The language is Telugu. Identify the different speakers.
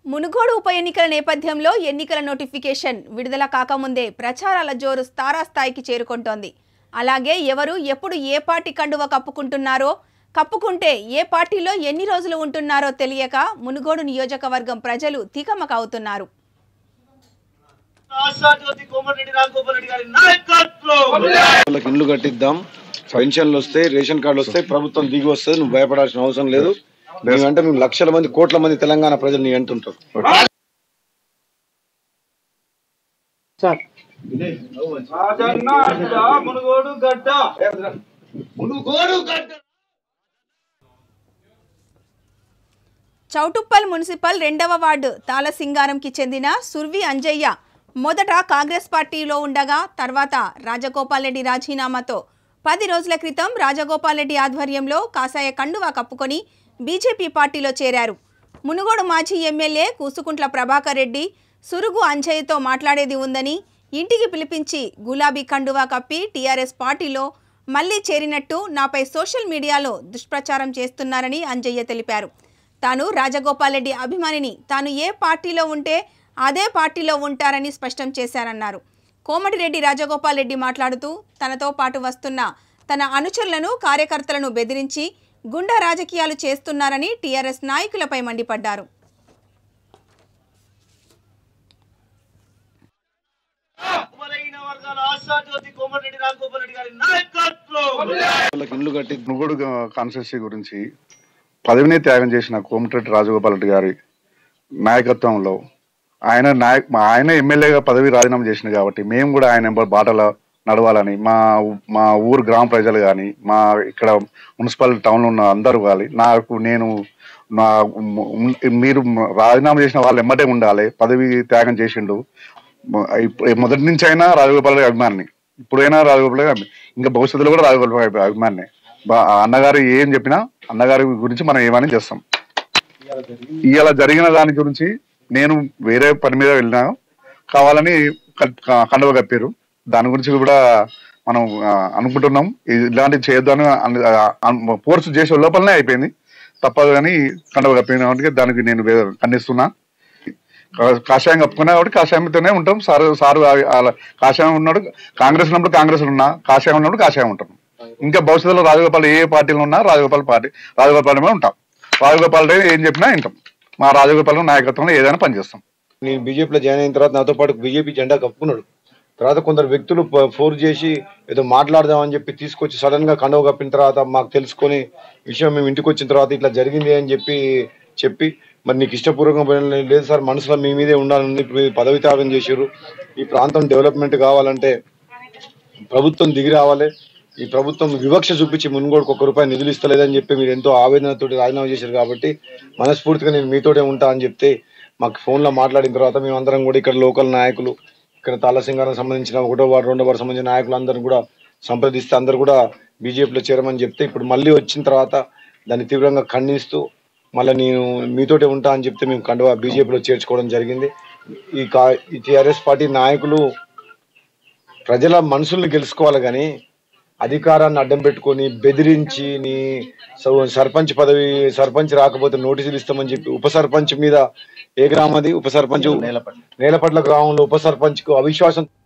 Speaker 1: మునుగోడు ఉప ఎన్నికల నేపథ్యంలో ఎన్నికల నోటిఫికేషన్ విడుదల కాకముందే ప్రచారాల జోరు తారాస్థాయికి చేరుకుంటోంది అలాగే ఎవరు ఎప్పుడు ఏ పార్టీ కండువ కప్పుకుంటున్నారో కప్పుకుంటే ఏ పార్టీలో ఎన్ని రోజులు ఉంటున్నారో తెలియక మునుగోడు నియోజకవర్గం ప్రజలు తికమక అవుతున్నారు
Speaker 2: ఆశాజ్యోతి కోమటిరెడ్డి రాజగోపాల్ రెడ్డి గారి నాయకత్వం
Speaker 3: వాళ్ళకి ఇండ్లు కట్టిద్దాం పెన్షన్లు వస్తాయి రేషన్ కార్డులు వస్తాయి ప్రభుత్వం దిగి వస్తుంది నువ్వు భయపడాల్సిన అవసరం లేదు మేమంటే మేము లక్షల మంది కోట్ల మంది తెలంగాణ ప్రజలు నీ అంటుంటారు
Speaker 2: రాజన్న అడ్డ మునుగోడు గడ్డ మునుగోడు గడ్డ
Speaker 1: చౌటుప్పల్ మున్సిపల్ రెండవ వార్డు తాళసింగారంకి చెందిన సుర్వి అంజయ్య మొదట కాంగ్రెస్ పార్టీలో ఉండగా తర్వాత రాజగోపాల్ రెడ్డి రాజీనామాతో పది రోజుల క్రితం రాజగోపాల్ రెడ్డి ఆధ్వర్యంలో కాసాయ కండువా కప్పుకొని బీజేపీ పార్టీలో చేరారు మునుగోడు మాజీ ఎమ్మెల్యే కూసుకుంట్ల ప్రభాకర్ రెడ్డి సురుగు అంజయ్యతో మాట్లాడేది ఉందని ఇంటికి పిలిపించి గులాబీ కండువా కప్పి టీఆర్ఎస్ పార్టీలో మళ్లీ చేరినట్టు నాపై సోషల్ మీడియాలో దుష్ప్రచారం చేస్తున్నారని అంజయ్య తెలిపారు తాను రాజగోపాల్ రెడ్డి అభిమానిని తాను ఏ పార్టీలో ఉంటే అదే పార్టీలో ఉంటారని స్పష్టం చేశారన్నారు కోమటిరెడ్డి రాజగోపాల్ రెడ్డి మాట్లాడుతూ తనతో పాటు వస్తున్న తన అనుచరులను కార్యకర్తలను బెదిరించి గుండా రాజకీయాలు చేస్తున్నారని టీఆర్ఎస్ నాయకులపై మండిపడ్డారు
Speaker 2: బలహీన వర్గాల ఆశాజ్యోతి కోమటిరెడ్డి రాజగోపాల్ రెడ్డి గారి నాయకత్వం
Speaker 3: వాళ్ళకి ఇండ్లు కట్టి
Speaker 4: మునుగోడు కాన్స్టిట్యూన్సీ గురించి పదవిని త్యాగం చేసిన కోమటిరెడ్డి రాజగోపాల్ రెడ్డి గారి నాయకత్వంలో ఆయన నాయక్ మా ఆయన ఎమ్మెల్యేగా పదవి రాజీనామా చేసింది కాబట్టి మేము కూడా ఆయన బాటలో నడవాలని మా ఊ- మా ఊరు గ్రామ ప్రజలు కానీ మా ఇక్కడ మున్సిపల్ టౌన్లో ఉన్న అందరూ కానీ నాకు నేను నా ఉమ్- మీరు రాజీనామా చేసిన వాళ్ళు ఎమ్మటే ఉండాలి పదవి త్యాగం చేసిండు మ- ఇప్పుడు మొదటి నుంచి అయినా రాజగోపాల్ రెడ్డి అభిమాని ఇప్పుడైనా రాజగోపాల్ రెడ్డి అభి- ఇంకా భవిష్యత్తులో కూడా రాజగోపాల్ రెడ్డి అభిమాని బా- అన్నగారు ఏం చెప్పినా అన్నగారి గురించి మనం ఏమని చేస్తాం ఇవాళ జరిగిన దాని గురించి నేను వేరే పని మీద వెళ్ళినా కావాలని క- క- కండువ కప్పారు దాని గురించి కూడా మనం ఆ, అనుకుంటున్నాం ఇది- ఇలాంటివి చేయొద్దని ఫోర్స్ చేసే లోపలనే అయిపోయింది తప్పదు కానీ కండువ కప్పిన కాబట్టి దానికి నేను వే- ఖండిస్తున్నా కా- కాషాయం కప్పుకున్నా కాబట్టి కాషాయంతోనే ఉంటాం సారు సారు ఆ- ఆ- కాషాయం ఉన్నాడు కాంగ్రెస్ ఉన్నప్పుడు కాంగ్రెస్ ఉన్నా కాషాయం ఉన్నప్పుడు కాషాయం ఉంటాం ఇంకా భవిష్యత్తులో రాజగోపాల్ ఏ పార్టీలో ఉన్నా రాజగోపాల్ పార్టీ రాజగోపాల్ ఉంటాం రాజగోపాల్ రెడ్డి ఏం చెప్పినా వింటాం మా రాజగోపాల్ నాయకత్వంలో ఏదైనా పనిచేస్తాం
Speaker 3: నేను బీజేపీలో జాయిన్ అయిన తర్వాత నాతో పాటు బీజేపీ జెండా కప్పుకున్నాడు తర్వాత కొందరు వ్యక్తులు ప- ఫోర్స్ చేసి ఏదో మాట్లాడదామని చెప్పి తీసుకొచ్చి సడన్ గా కండవ కప్పిన తర్వాత మాకు తెలుసుకొని విషయం మేము ఇంటికి వచ్చిన తర్వాత ఇట్లా జరిగింది అని చెప్పి చెప్పి మరి నీకు ఇష్టపూర్వకంగా పోయిన లేదు సార్ మనసులో మీ మీదే ఉండాలని ఇప్పుడు మీరు పదవి త్యాగం చేశారు ఈ ప్రాంతం డెవలప్మెంట్ కావాలంటే ప్రభుత్వం దిగి రావాలి ఈ ప్రభుత్వం వివక్ష చూపించి మున్గోడుకు ఒక రూపాయి నిధులు ఇస్తలేదని చెప్పి మీరు ఎంతో ఆవేదనతో రాజీనామా చేశారు కాబట్టి మనస్ఫూర్తిగా నేను మీతోటే ఉంటా అని చెప్తే మాకు ఫోన్లో మాట్లాడిన తర్వాత మేమందరం కూడా ఇక్కడ లోకల్ నాయకులు ఇక్కడ తాళసింగారం సంబంధించిన ఒకటో వార్డు రెండో వార్డు సంబంధించిన నాయకులు అందరూ కూడా సంప్రదిస్తే అందరూ కూడా బీజేపీలో చేరమని చెప్తే ఇప్పుడు మళ్ళీ వచ్చిన తర్వాత దాన్ని తీవ్రంగా ఖండిస్తూ మళ్ళీ నేను మీతోటే ఉంటా అని చెప్తే మేము కండువా బీజేపీలో చేర్చుకోవడం జరిగింది ఈ కా ఈ టీఆర్ఎస్ పార్టీ నాయకులు ప్రజల మనసుల్ని గెలుచుకోవాలి కానీ అధికారాన్ని అడ్డం పెట్టుకొని బెదిరించి నీ స- సర్పంచ్ పదవి సర్పంచ్ రాకపోతే నోటీసులు ఇస్తామని చెప్పి ఉప సర్పంచ్ మీద ఏ గ్రామది ఉప సర్పంచ్ నేలపట్ల గ్రామంలో ఉప సర్పంచ్ కు అవిశ్వాసం